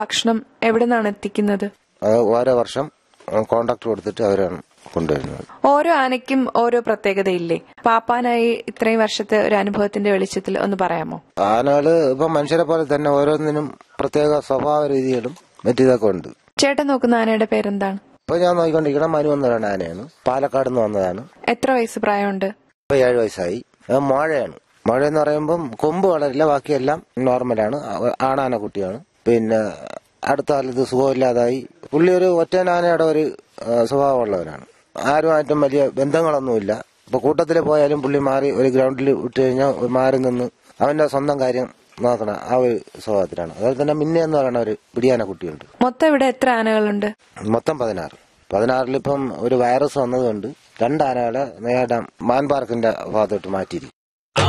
ഭക്ഷണം എവിടെ നിന്നാണ് എത്തിക്കുന്നത് അത് ഓരോ വർഷം കോണ്ടാക്ട് കൊടുത്തിട്ട് അവരാണ് കൊണ്ടുവരുന്നത് ഓരോ ആനയ്ക്കും ഓരോ പ്രത്യേകതയില്ലേ പാപ്പാനായി ഇത്രയും വർഷത്തെ ഒരു അനുഭവത്തിന്റെ വെളിച്ചത്തിൽ ഒന്ന് പറയാമോ ആനകള് ഇപ്പൊ മനുഷ്യരെ പോലെ തന്നെ ഓരോന്നിനും പ്രത്യേക സ്വഭാവ രീതികളും മറ്റിതൊക്കെ ഉണ്ട് ചേട്ടൻ നോക്കുന്ന ആനയുടെ പേരെന്താണ് ഇപ്പൊ ഞാൻ നോക്കിക്കൊണ്ടിരിക്കുന്ന മനു എന്ന് പറയുന്ന ആനയാണ് പാലക്കാട് നിന്ന് വന്നതാണ് എത്ര വയസ്സ് പ്രായമുണ്ട് ഇപ്പൊ ഏഴ് വയസ്സായി അത് മോഴയാണ് മോഴ എന്ന് പറയുമ്പം കൊമ്പ് വളരില്ല ബാക്കിയെല്ലാം നോർമലാണ് അവ- ആണാന കുട്ടിയാണ് പിന്നെ അടുത്ത കാലത്ത് സുഖമില്ലാതായി പുള്ളി ഒരു ഒറ്റനാനയുടെ ഒരു ആ, സ്വഭാവമുള്ളവരാണ് ആരുമായിട്ടും വലിയ ബന്ധങ്ങളൊന്നുമില്ല ഇപ്പൊ കൂട്ടത്തിൽ പോയാലും പുള്ളി മാറി ഒരു ഗ്രൗണ്ടിൽ വിട്ട് കഴിഞ്ഞാൽ മാറി നിന്ന് അവന്റെ സ്വന്തം കാര്യം നോക്കണം ആ ഒരു സ്വഭാവത്തിലാണ് അതുപോലെ തന്നെ മിന്നെ എന്ന് പറയുന്ന ഒരു പിടിയാന കുട്ടിയുണ്ട് മൊത്തം ഇവിടെ എത്ര ആനകളുണ്ട് മൊത്തം പതിനാറ് പതിനാറിലിപ്പം ഒരു വൈറസ് വന്നതുകൊണ്ട് രണ്ട് ആനകളെ നേടാം മാൻ പാർക്കിന്റെ ഭാഗത്തോട്ട് മാറ്റിയിരിക്കും